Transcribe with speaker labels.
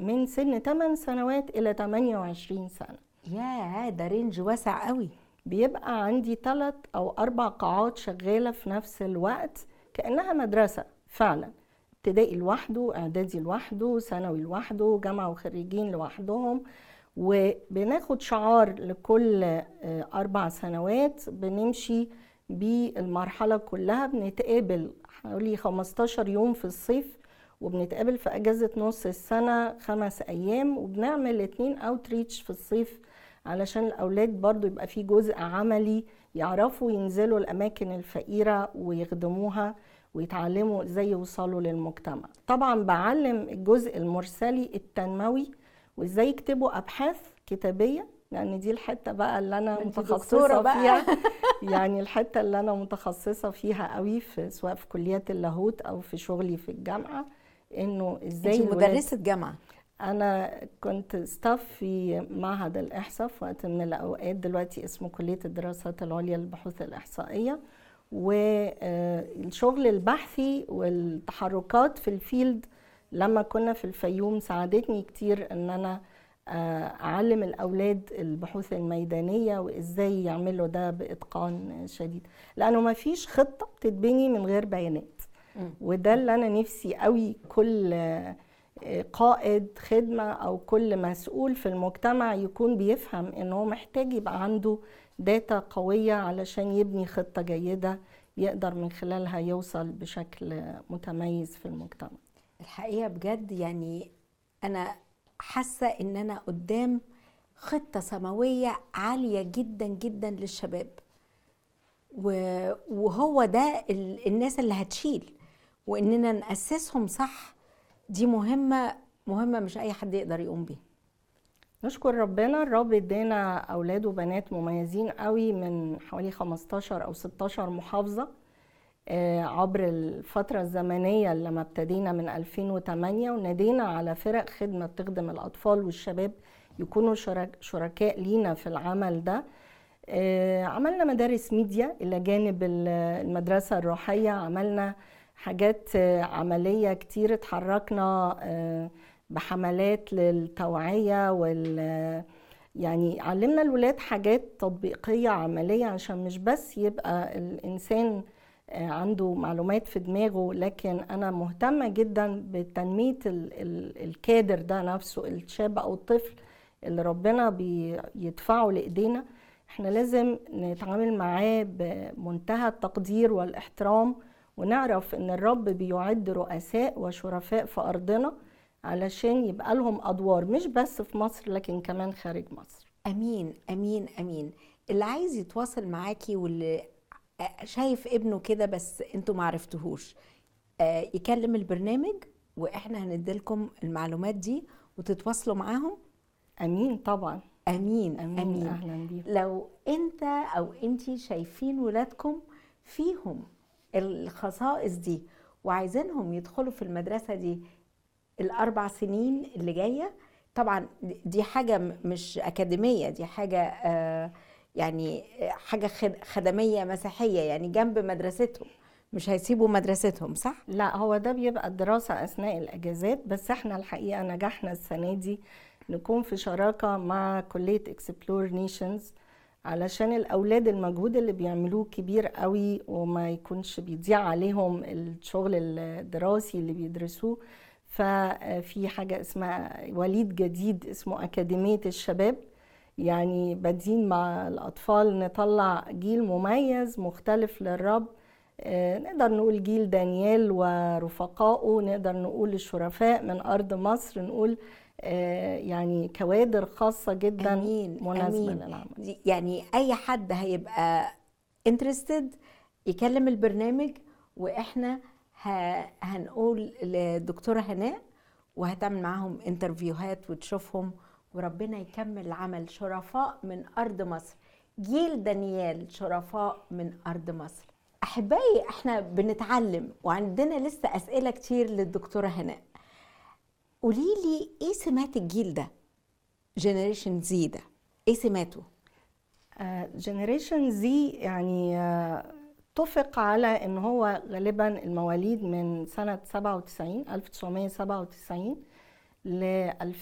Speaker 1: من سن 8 سنوات إلى 28 سنة
Speaker 2: يا ده رينج واسع قوي
Speaker 1: بيبقى عندي ثلاث أو أربع قاعات شغالة في نفس الوقت كأنها مدرسة فعلا ابتدائي لوحده إعدادي لوحده ثانوي لوحده جامعة وخريجين لوحدهم وبناخد شعار لكل آه، أربع سنوات بنمشي بالمرحلة كلها بنتقابل حوالي 15 يوم في الصيف وبنتقابل في أجازة نص السنة خمس أيام وبنعمل اتنين أوتريتش في الصيف علشان الأولاد برضو يبقى في جزء عملي يعرفوا ينزلوا الأماكن الفقيرة ويخدموها ويتعلموا ازاي يوصلوا للمجتمع طبعا بعلم الجزء المرسلي التنموي وازاي يكتبوا ابحاث كتابيه لان دي الحته بقى اللي انا
Speaker 2: أنت
Speaker 1: متخصصه
Speaker 2: دكتورة بقى.
Speaker 1: فيها يعني الحته اللي انا متخصصه فيها قوي في سواء في كليات اللاهوت او في شغلي في الجامعه انه ازاي
Speaker 2: انت
Speaker 1: الولاد-
Speaker 2: مدرسه جامعه
Speaker 1: انا كنت ستاف في معهد الاحصاء في وقت من الاوقات دلوقتي اسمه كليه الدراسات العليا للبحوث الاحصائيه والشغل البحثي والتحركات في الفيلد لما كنا في الفيوم ساعدتني كتير ان انا آه، اعلم الاولاد البحوث الميدانيه وازاي يعملوا ده باتقان شديد لانه ما فيش خطه بتتبني من غير بيانات
Speaker 2: مم.
Speaker 1: وده اللي انا نفسي قوي كل آه، قائد خدمه او كل مسؤول في المجتمع يكون بيفهم ان هو محتاج يبقى عنده داتا قويه علشان يبني خطه جيده يقدر من خلالها يوصل بشكل متميز في المجتمع
Speaker 2: الحقيقه بجد يعني انا حاسه ان انا قدام خطه سماويه عاليه جدا جدا للشباب و- وهو ده ال- الناس اللي هتشيل واننا ناسسهم صح دي مهمه مهمه مش اي حد يقدر يقوم بيها
Speaker 1: نشكر ربنا الرب ادانا اولاد وبنات مميزين قوي من حوالي 15 او 16 محافظه آه، عبر الفتره الزمنيه لما ابتدينا من 2008 ونادينا على فرق خدمه تخدم الاطفال والشباب يكونوا شرك شركاء لينا في العمل ده آه، عملنا مدارس ميديا الى جانب ال- المدرسه الروحيه عملنا حاجات آه، عمليه كتير اتحركنا آه، بحملات للتوعيه وال يعني علمنا الولاد حاجات تطبيقيه عمليه عشان مش بس يبقى الانسان آه، عنده معلومات في دماغه لكن انا مهتمه جدا بتنميه ال- ال- الكادر ده نفسه الشاب او الطفل اللي ربنا بيدفعه لايدينا احنا لازم نتعامل معاه بمنتهى التقدير والاحترام ونعرف ان الرب بيعد رؤساء وشرفاء في ارضنا علشان يبقى لهم ادوار مش بس في مصر لكن كمان خارج مصر
Speaker 2: امين امين امين اللي عايز يتواصل معاكي واللي شايف ابنه كده بس انتوا ما عرفتوهوش آه، يكلم البرنامج واحنا هنديلكم المعلومات دي وتتواصلوا معاهم
Speaker 1: امين طبعا
Speaker 2: امين
Speaker 1: امين,
Speaker 2: امين
Speaker 1: اهلا بيكم
Speaker 2: لو انت او انتي شايفين ولادكم فيهم الخصائص دي وعايزينهم يدخلوا في المدرسة دي الأربع سنين اللي جاية طبعا دي حاجة م- مش أكاديمية دي حاجة آه، يعني حاجة خد- خدمية مسيحية يعني جنب مدرستهم مش هيسيبوا مدرستهم صح؟
Speaker 1: لا هو ده بيبقى الدراسة أثناء الأجازات بس احنا الحقيقة نجحنا السنة دي نكون في شراكة مع كلية اكسبلور نيشنز علشان الأولاد المجهود اللي بيعملوه كبير قوي وما يكونش بيضيع عليهم الشغل الدراسي اللي بيدرسوه ففي حاجة اسمها وليد جديد اسمه أكاديمية الشباب يعني بادين مع الأطفال نطلع جيل مميز مختلف للرب آه، نقدر نقول جيل دانيال ورفقائه نقدر نقول الشرفاء من أرض مصر نقول آه، يعني كوادر خاصة جدا
Speaker 2: أمين
Speaker 1: مناسبة
Speaker 2: أمين
Speaker 1: للعمل
Speaker 2: دي- يعني أي حد هيبقى انترستد يكلم البرنامج وإحنا ه- هنقول للدكتورة هناء وهتعمل معاهم انترفيوهات وتشوفهم وربنا يكمل العمل شرفاء من أرض مصر جيل دانيال شرفاء من أرض مصر أحبائي احنا بنتعلم وعندنا لسه أسئلة كتير للدكتورة هناء قولي لي ايه سمات الجيل ده جنريشن زي ده ايه سماته
Speaker 1: جنريشن زي يعني آه، اتفق على ان هو غالبا المواليد من سنة 97 1997 ل